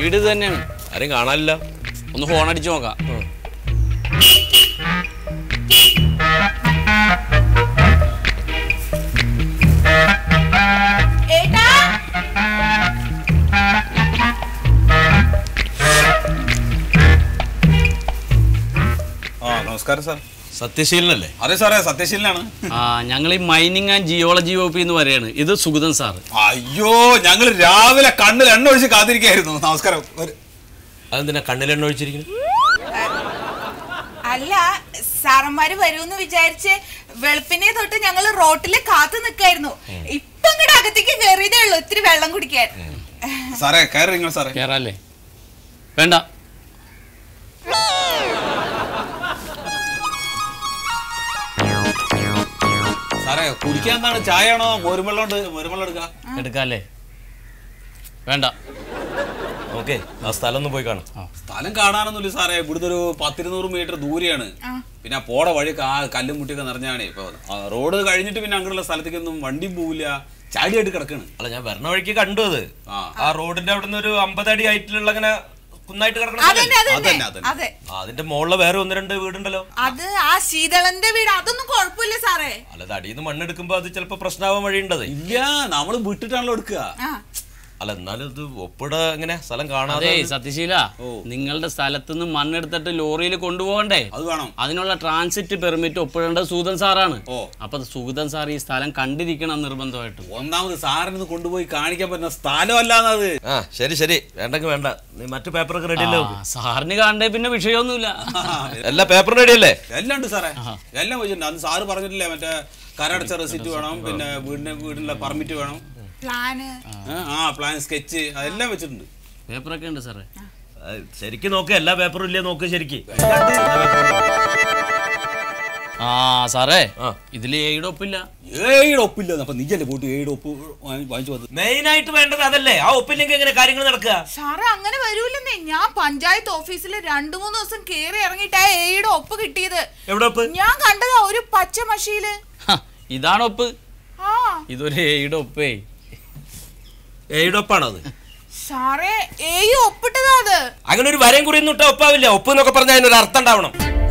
വീട് ഇത് തന്നെയാണ് ആരും കാണാനില്ല ഒന്ന് ഫോൺ അടിച്ചു നോക്കാം ഏട്ടാ ആ നമസ്കാരം സാർ സത്യശീലനല്ലേ അതെ സാറേ സത്യശീലനാണ് ആ ഞങ്ങൾ ഈ മൈനിങ് ആൻഡ് ജിയോളജി വകുപ്പിൽ നിന്ന് പറയാണ് ഇത് സുഗതൻ സാറ് അയ്യോ ഞങ്ങൾ രാവിലെ കണ്ണിൽ എണ്ണ ഒഴിച്ച് കാത്തിരിക്കായിരുന്നു നമസ്കാരം ഒരു- അതെന്തിനാ കണ്ണിലെണ്ണ ഒഴിച്ചിരിക്കുന്നത് അല്ല സാറന്മാര് വരൂന്ന് വിചാരിച്ച് വെളുപ്പിനെ തൊട്ട് ഞങ്ങൾ റോട്ടില് കാത്തു നിക്കായിരുന്നു ഇപ്പൊ ഇങ്ങടെ അകത്തേക്ക് കയറിയതേ ഉള്ളൂ ഇത്തിരി വെള്ളം കുടിക്കാൻ സാറേ കയറി നിങ്ങൾ സാറേ കേറാല്ലേ വേണ്ട സാറേ കുടിക്കാൻ എന്താണ് ചായ ആണോ മോരുവെള്ളം ഉണ്ട് മോരുവെള്ളം എടുക്കാം എടുക്കാല്ലേ വേണ്ട ഓക്കെ ആ സ്ഥലം ഒന്ന് പോയി കാണാം സ്ഥലം കാണാനൊന്നുമില്ല സാറേ ഇവിടുത്തെ ഒരു പത്തിരുന്നൂറ് മീറ്റർ ദൂരെയാണ് ആ. പിന്നെ ആ പോട വഴി ആ കല്ലും മുട്ടിയൊക്കെ നിറഞ്ഞാണ് ഇപ്പൊ ആ റോഡ് കഴിഞ്ഞിട്ട് പിന്നെ അങ്ങനെയുള്ള സ്ഥലത്തേക്കൊന്നും വണ്ടിയും പോവില്ല ചാടിയായിട്ട് കിടക്കാണ് അല്ല ഞാൻ വരണ വഴിക്ക് കണ്ടു അത് ആ. ആ റോഡിന്റെ അവിടെ നിന്ന് ഒരു അമ്പത് അടി ഹൈറ്റിലുള്ള അങ്ങനെ കുന്നായിട്ട് കിടക്കണ അതന്നെ സ്ഥലല്ലേ? അതന്നെ അതന്നെ, അതന്നെ. അതെ ആ, അതിന്റെ മുകളിൽ വേറെ ഒന്ന് രണ്ട് വീടുണ്ടല്ലോ അത് ആ ശീതളന്റെ വീട് അതൊന്നും കുഴപ്പമില്ല സാറേ അല്ലാതെ അടിയിൽ നിന്ന് മണ്ണെടുക്കുമ്പോ അത് ചിലപ്പോ പ്രശ്നമാവാൻ വഴിയുണ്ടത് ഇല്ല നമ്മള് വിട്ടിട്ടാണല്ലോ എടുക്കുക ആ അല്ല എന്നാലും ഇത് ഒപ്പിട എങ്ങനെ സ്ഥലം അതെ കാണാതെ സത്യശീല ഓ. നിങ്ങളുടെ സ്ഥലത്ത് നിന്ന് മണ്ണെടുത്തിട്ട് ലോറിയിൽ കൊണ്ടുപോകണ്ടേ അത് വേണം അതിനുള്ള ട്രാൻസിറ്റ് പെർമിറ്റ് ഒപ്പിടേണ്ടത് സൂതൻ സാറാണ് ഓ. അപ്പൊ സൂതൻ സാർ ഈ സ്ഥലം കണ്ടിരിക്കണം നിർബന്ധമായിട്ടും ഒന്നാമത് സാറിന് കൊണ്ടുപോയി കാണിക്കാൻ പറ്റുന്ന സ്ഥലമല്ലാന്നത് ആ ശരി ശരി വേണ്ടെങ്കിൽ വേണ്ട നീ മറ്റു പേപ്പറൊക്കെ റെഡി അല്ലേ ആ, സാറിന് കാണണ്ടേ പിന്നെ വിഷയമൊന്നുമില്ല എല്ലാ പേപ്പറും റെഡി അല്ലേ എല്ലാം ഉണ്ട് സാറേ എല്ലാം വെച്ചിട്ടുണ്ട് അന്ന് സാറ് പറഞ്ഞിട്ടില്ലേ മറ്റേ കരടച്ച റെസിറ്റ് വേണം പിന്നെ വീടിന് വീടിനുള്ള പെർമിറ്റ് വേണം പ്ലാന് ഏ, ആ പ്ലാൻ സ്കെച്ച് അതെല്ലാം വെച്ചിട്ടുണ്ട് പേപ്പറൊക്കെ ഉണ്ട് സാറേ ആ, ശരിക്കും നോക്ക് എല്ലാ പേപ്പറും ഇല്ലേ നോക്ക് ശരിക്ക് ആ സാറേ ആ. ഇതില് ഏയുടെ ഒപ്പില്ല ഏഴ് ഒപ്പില്ല അപ്പൊ നീയല്ലേ പോയിട്ട് ഏഴ് ഒപ്പ് വാങ്ങി- വാങ്ങിച്ചു വന്നത് മെയിൻ ആയിട്ട് വേണ്ടത് അതല്ലേ ആ ഒപ്പില്ലെങ്കിൽ എങ്ങനെ കാര്യങ്ങൾ നടക്കുക സാറേ അങ്ങനെ വരൂലെന്നേ ഞാൻ പഞ്ചായത്ത് ഓഫീസിൽ രണ്ടു മൂന്ന് ദിവസം കേറി ഇറങ്ങിയിട്ടാ എയുടെ ഒപ്പ് കിട്ടിയത് എവിടെ ഒപ്പ് ഞാൻ കണ്ടതാ ഒരു പച്ച മഷിയില് ഹ, ഇതാണ് ഒപ്പ് ആ ഇതൊരു ഏയുടെ ഒപ്പേ ഏയുടെ ഒപ്പാണോ അത് സാറേ ഏയ് ഒപ്പിട്ടതാ അത് അങ്ങനെ ഒരു വരയും കുറിയൊന്നും ഇട്ട ഒപ്പാവില്ല ഒപ്പ് എന്നൊക്കെ പറഞ്ഞാൽ അതിനൊരു അർത്ഥം ഉണ്ടാവണം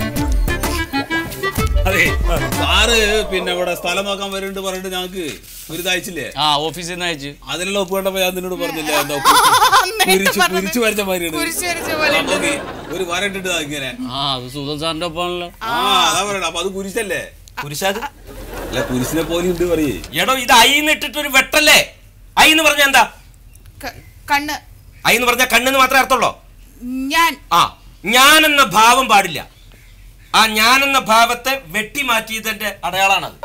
അതെ സാറ് പിന്നെ ഇവിടെ സ്ഥലം നോക്കാൻ വരുന്നുണ്ട് പറഞ്ഞിട്ട് ഞങ്ങൾക്ക് ഒരു ഇതയച്ചില്ലേ ആ ഓഫീസിൽ നിന്ന് അയച്ചു അതിനുള്ള ഒപ്പ് കണ്ടപ്പോ ഞാൻ നിന്നോട് പറഞ്ഞില്ല എന്താ ഒപ്പ് നേരത്തെ കുരിച്ച് പറഞ്ഞത്. കുരിച്ച് വരച്ച മാതിരിയാണ് കുരിശ് വരച്ച പോലെ അപ്പൊ ഓക്കേ, ഒരു വര ഇട്ടിട്ട് ദാ ഇങ്ങനെ ആ അത് സൂതൻ സാറിന്റെ ഒപ്പമാണല്ലോ ആ അതാ പറയണ അപ്പൊ അത് കുരിശല്ലേ കുരിശാത് അല്ല കുരിശിനെ പോലെ ഉണ്ട് പറയേ എടോ ഇത് ഐ എന്ന് ഇട്ടിട്ട് ഒരു വെട്ടല്ലേ ഐ എന്ന് പറഞ്ഞാൽ എന്താ ക- കണ്ണ് ഐ എന്ന് പറഞ്ഞാൽ കണ്ണെന്ന് മാത്രമേ അർത്ഥമുള്ളൂ ഞാൻ ആ ഞാൻ എന്ന ഭാവം പാടില്ല ആ ഞാൻ എന്ന ഭാവത്തെ വെട്ടി മാറ്റിയതിന്റെ അടയാളാണത്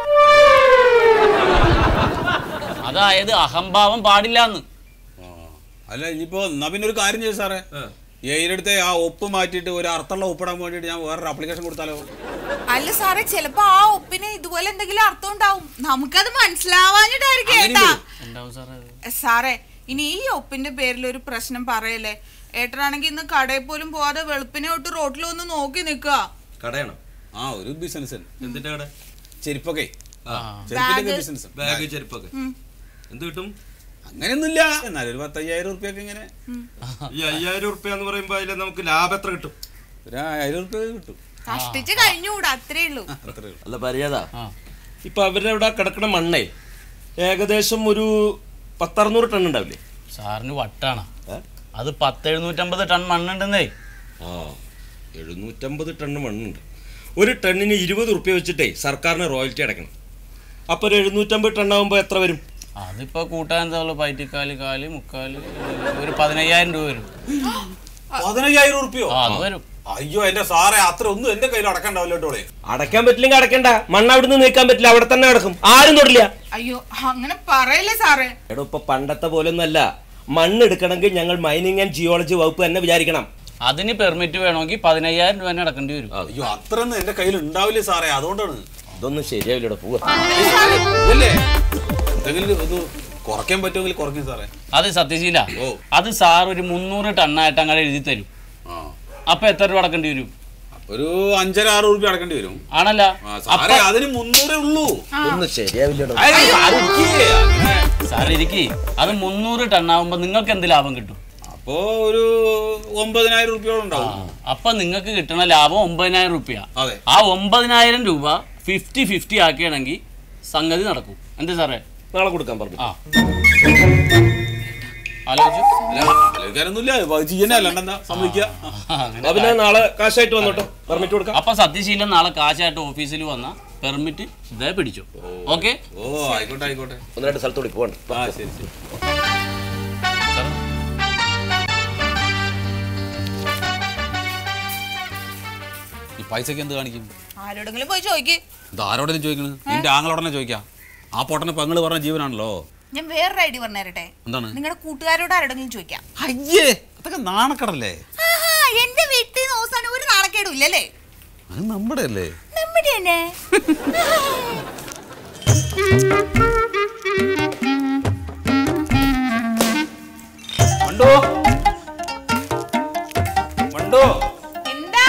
അതായത് അഹംഭാവം പാടില്ലാന്ന് ആ. അല്ല ഇനിയിപ്പോ എന്നാ പിന്നെ ഒരു കാര്യം ചെയ്തു സാറേ ഏയിലെടുത്ത് ആ ഒപ്പ് മാറ്റിയിട്ട് ഒരു അർത്ഥമുള്ള ഒപ്പിടാൻ വേണ്ടിയിട്ട് ഞാൻ വേറൊരു ആപ്ലിക്കേഷൻ കൊടുത്താലോ അല്ല സാറേ ചിലപ്പോ ആ ഒപ്പിന് ഇതുപോലെ എന്തെങ്കിലും അർത്ഥം ഉണ്ടാവും നമുക്കത് മനസ്സിലാവാഞ്ഞിട്ടായിരിക്കും അങ്ങനെ ഏട്ടാ വരും. എന്താവും സാറേ അത്? സാറേ ഇനി ഈ ഒപ്പിന്റെ പേരിൽ ഒരു പ്രശ്നം പറയല്ലേ ഏട്ടനാണെങ്കിൽ ഇന്ന് കടയിൽ പോലും പോവാതെ വെളുപ്പിനെ തൊട്ട് റോട്ടിൽ ഒന്ന് നോക്കി നിക്കുക കടയാണ് ആ ഒരു ബിസിനസ് എന്തിന്റെ കട ചെരുപ്പൊക്കെ ആ. ചെരുപ്പിന്റെ ബാഗ്. ബിസിനസ് ബാഗ് ചെരുപ്പൊക്കെ ഉം. എന്ത് കിട്ടും അങ്ങനെയൊന്നുമില്ല എന്നാലും ഒരു പത്തയ്യായിരം ഉറുപ്പ്യൊക്കെ ഇങ്ങനെ ഈ അയ്യായിരം ഉറുപ്പ്യ എന്ന് പറയുമ്പോ അതിൽ നമുക്ക് ലാഭം എത്ര കിട്ടും ഒരു ആയിരം ഉറുപ്പ്യ കിട്ടും കഷ്ടിച്ച് കഴിഞ്ഞുകൂടാ അത്രേ ഉള്ളൂ അത്രേ ഉള്ളൂ അല്ല പരിചയതാ ആ. ഇപ്പൊ അവരുടെ അവിടെ കിടക്കണ മണ്ണേ ഏകദേശം ഒരു പത്തറുന്നൂറ് ടൺ ഉണ്ടാവില്ലേ സാറിന് വട്ടാണ് ഏ? അത് പത്ത് എഴുന്നൂറ്റമ്പത് ടൺ മണ്ണുണ്ടെന്നേ ആ എഴുന്നൂറ്റമ്പത് ടൺ മണ്ണുണ്ട് ഒരു ടണ്ണിന് ഇരുപത് ഉറുപ്പ്യ വെച്ചിട്ടേ സർക്കാരിന് റോയൽറ്റി അടക്കണം അപ്പോൾ ഒരു എഴുന്നൂറ്റമ്പത് ടൺ ആകുമ്പോൾ എത്ര വരും അതിപ്പോ കൂട്ടാൻ എന്താ ഉള്ളു പയറ്റിക്കാല് കാല് മുക്കാല് ഒരു പതിനയ്യായിരം രൂപ വരും പതിനയ്യായിരം ഉറുപ്പ്യോ ആ അത് വരും അയ്യോ എന്റെ സാറേ അത്ര ഒന്നും എന്റെ കയ്യിൽ അടക്കണ്ടാവില്ല കേട്ടോളെ അടയ്ക്കാൻ പറ്റില്ലെങ്കിൽ അടയ്ക്കണ്ട മണ്ണ് അവിടുന്ന് നീക്കാൻ പറ്റില്ല അവിടെ തന്നെ കിടക്കും ആരും തൊടില്ല അയ്യോ അങ്ങനെ പറയല്ലേ സാറേ എടോ ഇപ്പൊ പണ്ടത്തെ പോലൊന്നല്ല മണ്ണ് എടുക്കണമെങ്കിൽ ഞങ്ങൾ മൈനിങ് ആൻഡ് ജിയോളജി വകുപ്പ് തന്നെ വിചാരിക്കണം അതിന് പെർമിറ്റ് വേണമെങ്കിൽ പതിനയ്യായിരം രൂപ തന്നെ അടക്കേണ്ടി വരും അയ്യോ അത്രയൊന്നും എന്റെ കയ്യിൽ ഉണ്ടാവില്ലേ സാറേ അതുകൊണ്ടാണ് ഇതൊന്നും ശരിയാവില്ലടോ പോവാ അല്ലേ എന്തെങ്കിലും ഒന്ന് കുറയ്ക്കാൻ പറ്റുമെങ്കിൽ കുറയ്ക്കും സാറേ അത് സത്യശീല ഓ. അത് സാർ ഒരു മുന്നൂറ് ടണ്ണായിട്ട് അങ്ങനെ എഴുതി തരും ആ അപ്പൊ എത്ര രൂപ അടക്കേണ്ടി വരും അപ്പൊ ഒരു അഞ്ചര ആറ് ഉറുപ്പ്യ അടക്കേണ്ടി വരും ആണല്ല ആ, സാറേ അതിന് മുന്നൂറേ ഉള്ളൂ ഇതൊന്നും ശരിയാവില്ലടോ അയ്യ, സാറ് ഇരിക്കേ, അങ്ങനെ. സാർ ഇരിക്കി അത് മുന്നൂറ് ടണ്ണാവുമ്പോ നിങ്ങൾക്ക് എന്ത് ലാഭം കിട്ടും അപ്പോ ഒരു ഒമ്പതിനായിരം റുപ്യോളം ഉണ്ടാവും അപ്പൊ നിങ്ങൾക്ക് കിട്ടുന്ന ലാഭം ഒമ്പതിനായിരം റുപ്യ അതെ ആ ഒമ്പതിനായിരം രൂപ ഫിഫ്റ്റി ഫിഫ്റ്റി ആക്കുകയാണെങ്കിൽ സംഗതി നടക്കും എന്താ സാറേ നാളെ കൊടുക്കാൻ പറഞ്ഞു ആ ആലോചിച്ചു അല്ല ആലോചിക്കാനൊന്നുമില്ല ചെയ്യുന്നേ അല്ലാണ്ടെന്താ സംഭവിക്കുക ആ, അങ്ങനെ എന്നാ പിന്നെ നാളെ കാശായിട്ട് വന്നോട്ടോ പെർമിറ്റ് കൊടുക്കാം അപ്പൊ സത്യശീലൻ നാളെ കാശായിട്ട് ഓഫീസിൽ വന്ന പെർമിറ്റ് ഇതേ പിടിച്ചു ഓക്കെ ഓ ആയിക്കോട്ടെ ആയിക്കോട്ടെ ഒന്ന് രണ്ട് സ്ഥലത്തോടെ പോകണ്ട ആ ശരി ശരി ഈ പൈസക്ക് എന്ത് കാണിക്കും ആരോടെങ്കിലും പോയി ചോദിക്ക് ഇത് ആരോടെങ്കിലും ചോദിക്കണത് നിന്റെ ആങ്ങളോടനെ ചോദിക്കാം ആ പൊട്ടനെ പെങ്ങള് പറഞ്ഞ ജീവനാണല്ലോ ഞാൻ വേറൊരു ഐഡിയ പറഞ്ഞു തരട്ടെ എന്താണ് നിങ്ങളുടെ കൂട്ടുകാരോട് ആരോടെങ്കിലും ചോദിക്കാം അയ്യേ അതൊക്കെ നാണക്കടല്ലേ ആഹാ, എന്റെ വീട്ടിൽ നിന്ന് അവസാനം ഒരു നാണക്കേടും ഇല്ലല്ലേ അത് നമ്മുടെ അല്ലേ നമ്മുടെ തന്നെ മണ്ടോ മണ്ടോ എന്താ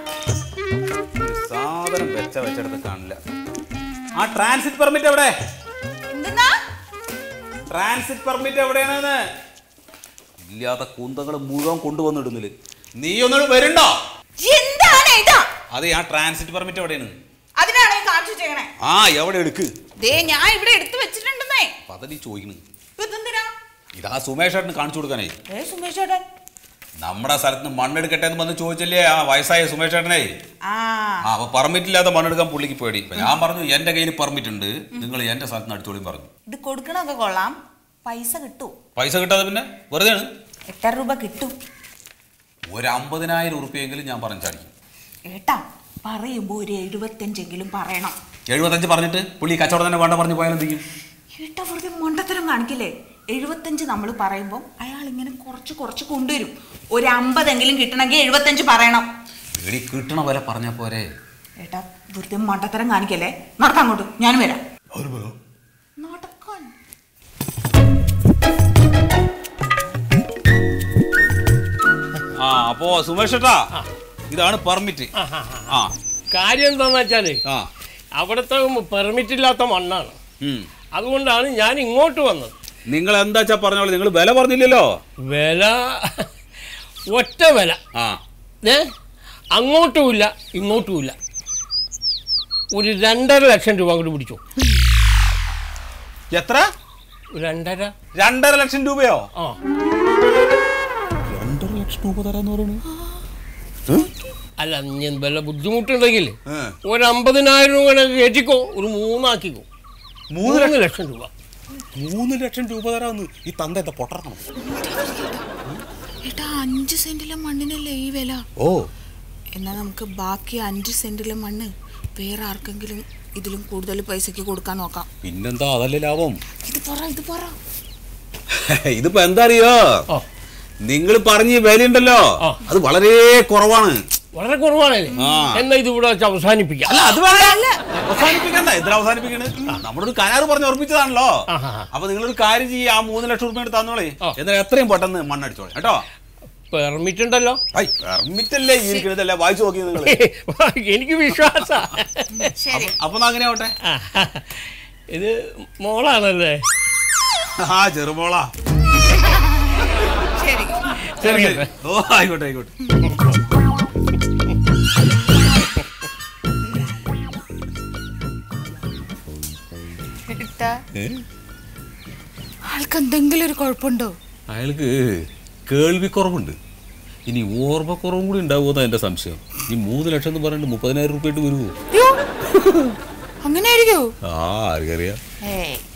സാധനം വെച്ച വെച്ചെടുത്ത് കാണില്ല ആ ട്രാൻസിറ്റ് പെർമിറ്റ് എവിടെ എന്തെന്നാ ട്രാൻസിറ്റ് പെർമിറ്റ് എവിടെയാണെന്ന് ഇല്ലാത്ത കുന്തങ്ങൾ മുഴുവൻ കൊണ്ടുവന്നിടുന്നില്ല നീ ഒന്നും വരുണ്ടോ എന്താണ് ഇതാ അതെ ആ ട്രാൻസിറ്റ് പെർമിറ്റ് എവിടെയാണ് അതിനാണോ ഈ കാണിച്ചു വെച്ചേക്കണേ ആ എവിടെ എടുക്ക് ദേ ഞാൻ ഇവിടെ എടുത്തു വെച്ചിട്ടുണ്ടെന്നേ അപ്പൊ അതല്ലേ ചോദിക്കണ് ഇപ്പൊ ഇതെന്തിനാ ഇതാ സുമേഷ് ഏട്ടന് കാണിച്ചു കൊടുക്കാനേ ഏ സുമേഷ് ചേട്ടൻ നമ്മുടെ സ്ഥലത്ത് നിന്ന് മണ്ണെടുക്കട്ടെ എന്ന് വന്ന് ചോദിച്ചല്ലേ ആ വയസ്സായ സുമേഷ് ഏട്ടനെ ആ ആ അപ്പൊ പെർമിറ്റ് ഇല്ലാതെ മണ്ണെടുക്കാൻ പുള്ളിക്ക് പേടി അപ്പൊ ഞാൻ പറഞ്ഞു എന്റെ കയ്യിൽ പെർമിറ്റ് ഉണ്ട് നിങ്ങൾ എന്റെ സ്ഥലത്ത് നിന്ന് അടിച്ചോളിയും പറഞ്ഞു ഇത് കൊടുക്കണമൊക്കെ കൊള്ളാം പൈസ കിട്ടൂ പൈസ കിട്ടാതെ പിന്നെ വെറുതെ ആണ് എത്ര രൂപ കിട്ടും ഒരു അമ്പതിനായിരം ഉറുപ്പ്യെങ്കിലും ഞാൻ പറഞ്ഞു ചാടിക്കും ഏട്ടാ പറയുമ്പോ ഒരു എഴുപത്തഞ്ചെങ്കിലും പറയണം എഴുപത്തഞ്ച് പറഞ്ഞിട്ട് പുള്ളി കച്ചവടം തന്നെ വേണ്ട പറഞ്ഞു പോയാൽ എന്ത് ചെയ്യും ഏട്ടാ വെറുതെ മണ്ടത്തരം കാണിക്കില്ലേ എഴുപത്തഞ്ച് നമ്മൾ പറയുമ്പോൾ അയാൾ ഇങ്ങനെ കുറച്ച് കുറച്ച് കൊണ്ടുവരും ഒരു അമ്പതെങ്കിലും കിട്ടണമെങ്കിൽ എഴുപത്തഞ്ച് പറയണം എടി കിട്ടണ പോലെ പറഞ്ഞ പോരെ ഏട്ടാ വെറുതെ മണ്ടത്തരം കാണിക്കല്ലേ നടക്കാം അങ്ങോട്ട് ഞാനും വരാം നടക്കാൻ ആ അപ്പോ സുമേഷ് ഏട്ടാ ഇതാണ് പെർമിറ്റ് ആ കാര്യം എന്താണെന്ന് വെച്ചാൽ ആ അവിടുത്തെ പെർമിറ്റ് ഇല്ലാത്ത മണ്ണാണ് ഉം. അതുകൊണ്ടാണ് ഞാൻ ഇങ്ങോട്ട് വന്നത് നിങ്ങൾ എന്താ വെച്ചാ പറഞ്ഞോളൂ നിങ്ങൾ വില പറഞ്ഞില്ലല്ലോ വില ഒറ്റ വില ആ ഏ അങ്ങോട്ടുമില്ല ഇങ്ങോട്ടുമില്ല ഒരു രണ്ടര ലക്ഷം രൂപ കൂടി പിടിച്ചു എത്ര രണ്ടര രണ്ടര ലക്ഷം രൂപയോ ആ രണ്ടര ലക്ഷം രൂപ തരാന്ന് പറയുന്നു അല്ല ഞാൻ വല്ല ബുദ്ധിമുട്ടുണ്ടെങ്കിൽ ഏ. ഒരു അമ്പതിനായിരം രൂപ കണക്ക് കയറ്റിക്കോ ഒരു മൂന്നാക്കിക്കോ മൂന്ന് ലക്ഷം രൂപ മൂന്ന് ലക്ഷം രൂപ തരാന്ന് ഈ തന്ത എന്താ പൊട്ടറണം ഏട്ടാ അഞ്ച് സെന്റിലെ മണ്ണിനല്ലേ ഈ വില ഓ എന്നാൽ നമുക്ക് ബാക്കി അഞ്ച് സെന്റിലെ മണ്ണ് വേറെ ആർക്കെങ്കിലും ഇതിലും കൂടുതൽ പൈസക്ക് കൊടുക്കാൻ നോക്കാം പിന്നെന്താ അതല്ലേ ലാഭം ഇത് പറ ഇത് പറ ഇതിപ്പോ എന്താ അറിയോ ആ നിങ്ങൾ പറഞ്ഞ ഈ വിലയുണ്ടല്ലോ ആ. അത് വളരെ കുറവാണ് വളരെ കുറവാണല്ലേ ആ. എന്നാ ഇത് ഇവിടെ വെച്ച് അവസാനിപ്പിക്കാം അല്ല അത് വേണ്ട അവസാനിപ്പിക്കണ്ട എന്തിനാ അവസാനിപ്പിക്കണേ നമ്മളൊരു കരാറ് പറഞ്ഞ് ഉറപ്പിച്ചതാണല്ലോ ആഹാ. അപ്പൊ നിങ്ങളൊരു കാര്യം ചെയ്യ ആ മൂന്ന് ലക്ഷം റുപ്യ തന്നോളേ ആ. എന്നാൽ എത്രയും പെട്ടെന്ന് മണ്ണടിച്ചോളെ കേട്ടോ പെർമിറ്റ് ഉണ്ടല്ലോ ഐ പെർമിറ്റ് അല്ലേ ഈ ഇരിക്കണതല്ലേ വായിച്ചു നോക്കി നിങ്ങൾ എനിക്ക് വിശ്വാസ ശരി അപ്പൊ എന്നാ അങ്ങനെ ആവട്ടെ ഇത് മോളാണല്ലേ ആ ചെറുമോളാ ശരി ശരി ശരി. ഓ ആയിക്കോട്ടെ ആയിക്കോട്ടെ ഏട്ടാ ആൾക്ക് എന്തെങ്കിലും ഒരു കുഴപ്പമുണ്ടോ അയാൾക്ക് കേൾവിക്കുറവുണ്ട് ഇനി ഓർമ്മക്കുറവും കൂടി ഉണ്ടാവുമെന്നാ എന്റെ സംശയം ഈ മൂന്ന് ലക്ഷം എന്ന് പറഞ്ഞിട്ട് മുപ്പതിനായിരം റുപ്യ ആയിട്ട് വരുമോ അയ്യോ അങ്ങനെ ആയിരിക്കോ ആ ആർക്കറിയാം ഏയ്